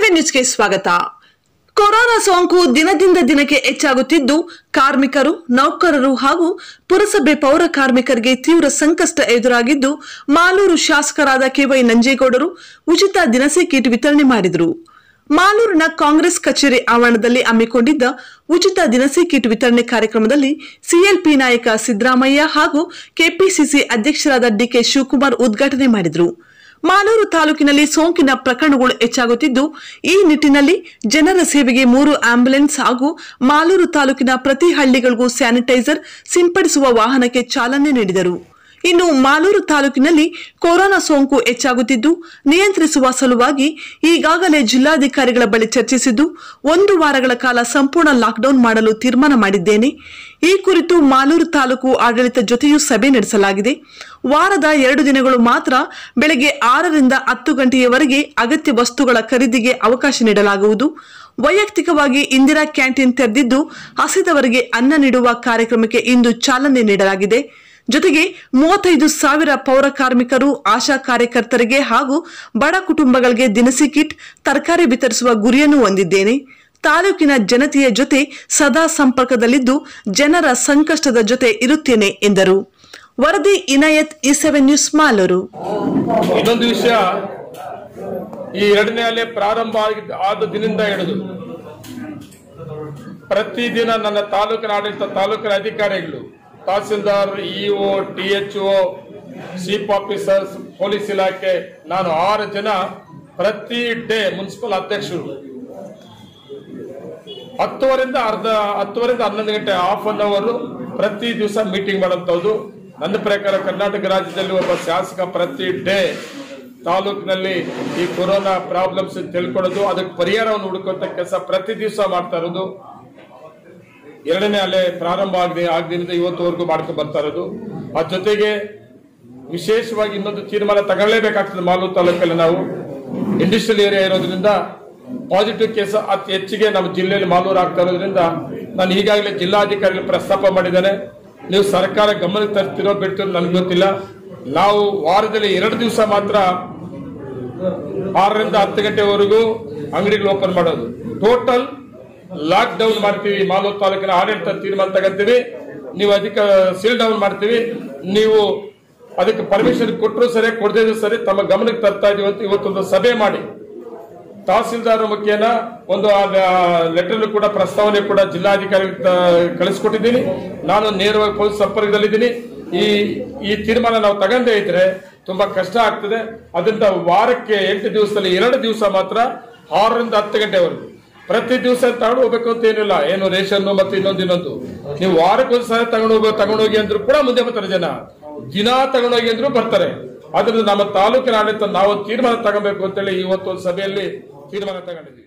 seven ನ್ಯೂಸ್ಗೆ ಸ್ವಾಗತ corona ಸೋಂಕು ದಿನದಿಂದ ದಿನಕ್ಕೆ ಹೆಚ್ಚಾಗುತ್ತಿದ್ದು ಕಾರ್ಮಿಕರು ನೌಕರರು ಹಾಗೂ ಪುರಸಭೆ ಪೌರ ಕಾರ್ಮಿಕರಿಗೆ ತೀವ್ರ ಸಂಕಷ್ಟ ಎದುರಾಗಿದ್ದು ಮಾಲೂರು ಶಾಸಕರಾದ ಕೆವೈ ನಂಜೇಗೌಡರು ಉಚಿತ ದಿನಸಿ ಕಿಟ್ ವಿತರಣೆ ಮಾಡಿದರು ಮಾಲೂರಿನ ಕಾಂಗ್ರೆಸ್ ಕಚೇರಿ ಆವರಣದಲ್ಲಿ ಹಮ್ಮಿಕೊಂಡಿದ್ದ ಉಚಿತ ದಿನಸಿ ಕಿಟ್ ವಿತರಣೆ ಕಾರ್ಯಕ್ರಮದಲ್ಲಿ ಸಿಎಲ್ಪಿ ನಾಯಕ ಸಿದ್ದರಾಮಯ್ಯ ಹಾಗೂ ಕೆಪಿಸಿಸಿ ಅಧ್ಯಕ್ಷರಾದ ಡಿಕೆ ಶಿವಕುಮಾರ್ ಉದ್ಘಾಟನೆ ಮಾಡಿದರು ಮಾಲೂರು ತಾಲೂಕಿನಲ್ಲಿ ಸೋಂಕಿನ ಪ್ರಕರಣಗಳು ಹೆಚ್ಚಾಗುತ್ತಿದ್ದು ಈ ನಿಟ್ಟಿನಲ್ಲಿ ಜನರ ಸೇವೆಗೆ ಮೂರು ಆಂಬ್ಯುಲೆನ್ಸ್ ಹಾಗೂ ಮಾಲೂರು ತಾಲೂಕಿನ ಪ್ರತಿ ಹಳ್ಳಿಗಳಿಗೂ ಸ್ಯಾನಿಟೈಸರ್ ಸಿಂಪಡಿಸುವ ವಾಹನಕ್ಕೆ ಚಾಲನೆ ನೀಡಿದರು ಇನ್ನು ಮಾಲೂರು ತಾಲೂಕಿನಲ್ಲಿ ಕೊರೋನಾ ಸೋಂಕು ಹೆಚ್ಚಾಗುತ್ತಿದ್ದು ನಿಯಂತ್ರಿಸುವ ಸಲುವಾಗಿ ಈಗಾಗಲೇ ಜಿಲ್ಲಾಧಿಕಾರಿಗಳ ಬಳಿ ಚರ್ಚಿಸಿದ್ದು ಒಂದು ವಾರಗಳ ಕಾಲ ಸಂಪೂರ್ಣ ಲಾಕ್ಡೌನ್ ಮಾಡಲು ತೀರ್ಮಾನ ಮಾಡಿದ್ದೇನೆ ಈ ಕುರಿತು ಮಾಲೂರು ತಾಲೂಕು ಆಡಳಿತ ಜೊತೆಯೂ ಸಭೆ ನಡೆಸಲಾಗಿದೆ ವಾರದ ಎರಡು ದಿನಗಳು ಮಾತ್ರ ಬೆಳಗ್ಗೆ ಆರರಿಂದ ಹತ್ತು ಗಂಟೆಯವರೆಗೆ ಅಗತ್ಯ ವಸ್ತುಗಳ ಖರೀದಿಗೆ ಅವಕಾಶ ನೀಡಲಾಗುವುದು ವೈಯಕ್ತಿಕವಾಗಿ ಇಂದಿರಾ ಕ್ಯಾಂಟೀನ್ ತೆರೆದಿದ್ದು ಹಸಿದವರಿಗೆ ಅನ್ನ ನೀಡುವ ಕಾರ್ಯಕ್ರಮಕ್ಕೆ ಇಂದು ಚಾಲನೆ ನೀಡಲಾಗಿದೆ ಜೊತೆಗೆ ಮೂವತ್ತೈದು ಸಾವಿರ ಪೌರ ಕಾರ್ಮಿಕರು ಆಶಾ ಕಾರ್ಯಕರ್ತರಿಗೆ ಹಾಗೂ ಬಡ ಕುಟುಂಬಗಳಿಗೆ ದಿನಸಿ ಕಿಟ್ ತರಕಾರಿ ವಿತರಿಸುವ ಗುರಿಯನ್ನು ಹೊಂದಿದ್ದೇನೆ ತಾಲೂಕಿನ ಜನತೆಯ ಜೊತೆ ಸದಾ ಸಂಪರ್ಕದಲ್ಲಿದ್ದು ಜನರ ಸಂಕಷ್ಟದ ಜೊತೆ ಇರುತ್ತೇನೆ ಎಂದರು ವರದಿ ಇನಾಯತ್ ಈ ಸೆವೆನ್ ನ್ಯೂಸ್ ಮಾಲೂರು ಇನ್ನೊಂದು ವಿಷಯ ಈ ಎರಡನೇ ಅಲೆ ಪ್ರಾರಂಭ ಆಗಿದ್ದ ಆದ ದಿನದಿಂದ ಹಿಡಿದು ಪ್ರತಿದಿನ ನನ್ನ ತಾಲೂಕಿನ ಆಡಳಿತ ತಾಲೂಕಿನ ಅಧಿಕಾರಿಗಳು tahsildar EO T H O chief officers police ಇಲಾಖೆ ನಾನು ಆರು ಜನ ಪ್ರತಿ ಡೇ ಮುನ್ಸಿಪಲ್ ಅಧ್ಯಕ್ಷರು ಹತ್ತುವರಿಂದ ಅರ್ಧ ಹತ್ತುವರಿಂದ ಹನ್ನೊಂದು ಗಂಟೆ ಹಾಫ್ ಅನ್ ಅವರ್ ಪ್ರತಿ ದಿವಸ ಮೀಟಿಂಗ್ ಮಾಡುವಂತದ್ದು ನನ್ನ ಪ್ರಕಾರ ಕರ್ನಾಟಕ ರಾಜ್ಯದಲ್ಲಿ ಒಬ್ಬ ಶಾಸಕ ಪ್ರತಿ ಡೇ ತಾಲೂಕಿನಲ್ಲಿ ಈ ಕೊರೋನಾ ಪ್ರಾಬ್ಲಮ್ಸ್ ತಿಳ್ಕೊಳ್ಳೋದು ಅದಕ್ಕೆ ಪರಿಹಾರವನ್ನು ಹುಡುಕುವಂತ ಕೆಲಸ ಪ್ರತಿ ದಿವಸ ಮಾಡ್ತಾ ಇರೋದು ಎರಡನೇ ಅಲೆ ಪ್ರಾರಂಭ ಆಗದೆ ಆಗದಿಂದ ಇವತ್ತುವರೆಗೂ ಮಾಡ್ಕೊಂಡು ಬರ್ತಾ ಇರೋದು ಅದ್ರ ಜೊತೆಗೆ ವಿಶೇಷವಾಗಿ ಇನ್ನೊಂದು ತೀರ್ಮಾನ ತಗೊಳ್ಳೇಬೇಕಾಗ್ತದೆ ಮಾಲೂರು ತಾಲೂಕಲ್ಲಿ ನಾವು ಇಂಡಸ್ಟ್ರಿಯಲ್ ಏರಿಯಾ ಇರೋದ್ರಿಂದ ಪಾಸಿಟಿವ್ ಕೇಸ್ ಅತಿ ಹೆಚ್ಚಿಗೆ ನಮ್ಮ ಜಿಲ್ಲೆಯಲ್ಲಿ ಮಾಲೂರು ಆಗ್ತಾ ಇರೋದ್ರಿಂದ ನಾನು ಈಗಾಗಲೇ ಜಿಲ್ಲಾಧಿಕಾರಿಗಳು ಪ್ರಸ್ತಾಪ ಮಾಡಿದ್ದೇನೆ ನೀವು ಸರ್ಕಾರ ಗಮನಕ್ಕೆ ತರ್ತಿರೋ ಬಿಡ್ತಿರೋ ನನಗೆ ಗೊತ್ತಿಲ್ಲ ನಾವು ವಾರದಲ್ಲಿ ಎರಡು ದಿವಸ ಮಾತ್ರ ಆರರಿಂದ ಹತ್ತು ಗಂಟೆವರೆಗೂ ಅಂಗಡಿಗಳು ಓಪನ್ ಮಾಡೋದು ಟೋಟಲ್ ಲಾಕ್ ಡೌನ್ ಮಾಡ್ತೀವಿ ಮಾಲೂರು ತಾಲೂಕಿನ ಆಡಳಿತ ತೀರ್ಮಾನ ತಗಂತೀವಿ ನೀವು ಅದಕ್ಕೆ ಸೀಲ್ ಡೌನ್ ಮಾಡ್ತೀವಿ ನೀವು ಅದಕ್ಕೆ ಪರ್ಮಿಷನ್ ಕೊಟ್ಟರು ಸರಿ ಕೊಡದೇ ಇದ್ರು ಸರಿ ತಮ್ಮ ಗಮನಕ್ಕೆ ತರ್ತಾ ಇದೀವಿ ಅಂತ ಇವತ್ತೊಂದು ಸಭೆ ಮಾಡಿ ತಹಸೀಲ್ದಾರ್ ಮುಖೇನ ಒಂದು ಲೆಟರ್ ಕೂಡ ಪ್ರಸ್ತಾವನೆ ಕೂಡ ಜಿಲ್ಲಾಧಿಕಾರಿ ಕಳಿಸ್ಕೊಟ್ಟಿದ್ದೀನಿ ನಾನು ನೇರವಾಗಿ ಪೊಲೀಸ್ ಸಂಪರ್ಕದಲ್ಲಿದ್ದೀನಿ ಈ ಈ ತೀರ್ಮಾನ ನಾವು ತಗಂದೇ ಇದ್ರೆ ತುಂಬಾ ಕಷ್ಟ ಆಗ್ತದೆ ಅದರಿಂದ ವಾರಕ್ಕೆ ಎಂಟು ದಿವಸದಲ್ಲಿ ಎರಡು ದಿವಸ ಮಾತ್ರ ಆರರಿಂದ ಹತ್ತು ಗಂಟೆವರೆಗೂ ಪ್ರತಿ ದಿವಸ ತಗೊಂಡು ಹೋಗ್ಬೇಕು ಅಂತ ಏನಿಲ್ಲ ಏನು ರೇಷನ್ ಮತ್ತೆ ಇನ್ನೊಂದು ಇನ್ನೊಂದು ನೀವು ವಾರಕ್ಕೊಂದ್ಸಲ ತಗೊಂಡು ಹೋಗ್ಬೇಕು ತಗೊಂಡೋಗಿ ಅಂದ್ರೂ ಕೂಡ ಮುಂದೆ ಬರ್ತಾರೆ ಜನ ದಿನ ತಗೊಂಡೋಗಿ ಅಂದ್ರೂ ಬರ್ತಾರೆ ಆದ್ರಿಂದ ನಮ್ಮ ತಾಲೂಕಿನ ಆಡಳಿತ ನಾವು ತೀರ್ಮಾನ ತಗೋಬೇಕು ಅಂತೇಳಿ ಇವತ್ತು ಒಂದು ಸಭೆಯಲ್ಲಿ ತೀರ್ಮಾನ ತಗೊಂಡಿದ್ದೀವಿ